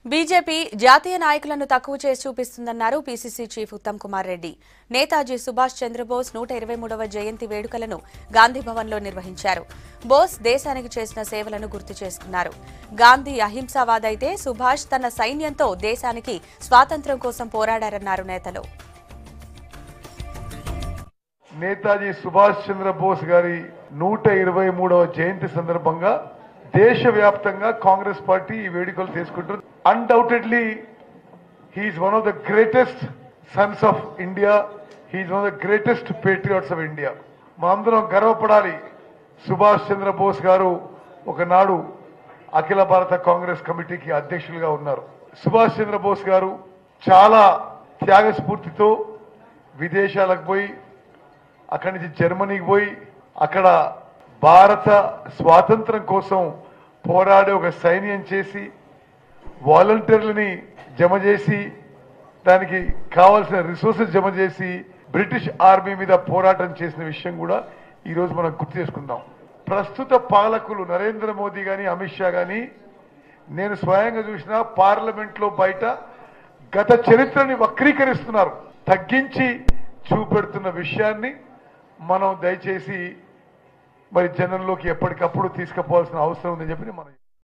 BJP జాతీయ నాయకులను తక్కువ చేసి చూపిస్తుందన్నారు పీసీసీ చీఫ్ ఉత్తమ్ కుమార్ రెడ్డి నేతాజీ సుభాష్ చంద్రబోస్ నూట ఇరవై మూడవ జయంతి వేడుకలను గాంధీభవన్లో నిర్వహించారు బోస్ దేశానికి చేసిన సేవలను గుర్తు చేసుకున్నారు గాంధీ అహింసావాదైతే సుభాష్ తన సైన్యంతో దేశానికి స్వాతంత్ర్యం కోసం పోరాడారన్నారు నేతలు నేతాజీ సుభాష్ చంద్రబోస్ గారి నూట ఇరవై మూడవ జయంతి సందర్భంగా దేశవ్యాప్తంగా కాంగ్రెస్ పార్టీ ఈ వేడుకలు చేసుకుంటుంది undoubtedly he is one of the greatest sons of India he is one of the greatest patriots of India మనందరం గర్వపడాలి సుభాష్ చంద్రబోస్ గారు ఒకనాడు అఖిల భారత కాంగ్రెస్ కమిటీకి అధ్యక్షులుగా ఉన్నారు సుభాష్ చంద్రబోస్ గారు చాలా త్యాగ స్ఫూర్తితో విదేశాలకు పోయి అక్కడి నుంచి జర్మనీకి పోయి అక్కడ భారత స్వాతంత్రం కోసం పోరాడే ఒక సైన్యం చేసి వాలంటీర్లని జమ చేసి దానికి కావాల్సిన రిసోర్సెస్ జమ చేసి బ్రిటిష్ ఆర్మీ మీద పోరాటం చేసిన విషయం కూడా ఈ రోజు మనం గుర్తు చేసుకుందాం ప్రస్తుత పాలకులు నరేంద్ర మోదీ గాని అమిత్ షా గాని నేను స్వయంగా చూసిన పార్లమెంట్ లో బయట గత చరిత్రని వక్రీకరిస్తున్నారు తగ్గించి చూపెడుతున్న విషయాన్ని మనం దయచేసి మరి జనంలోకి ఎప్పటికప్పుడు తీసుకుపోవాల్సిన అవసరం ఉందని చెప్పి మనం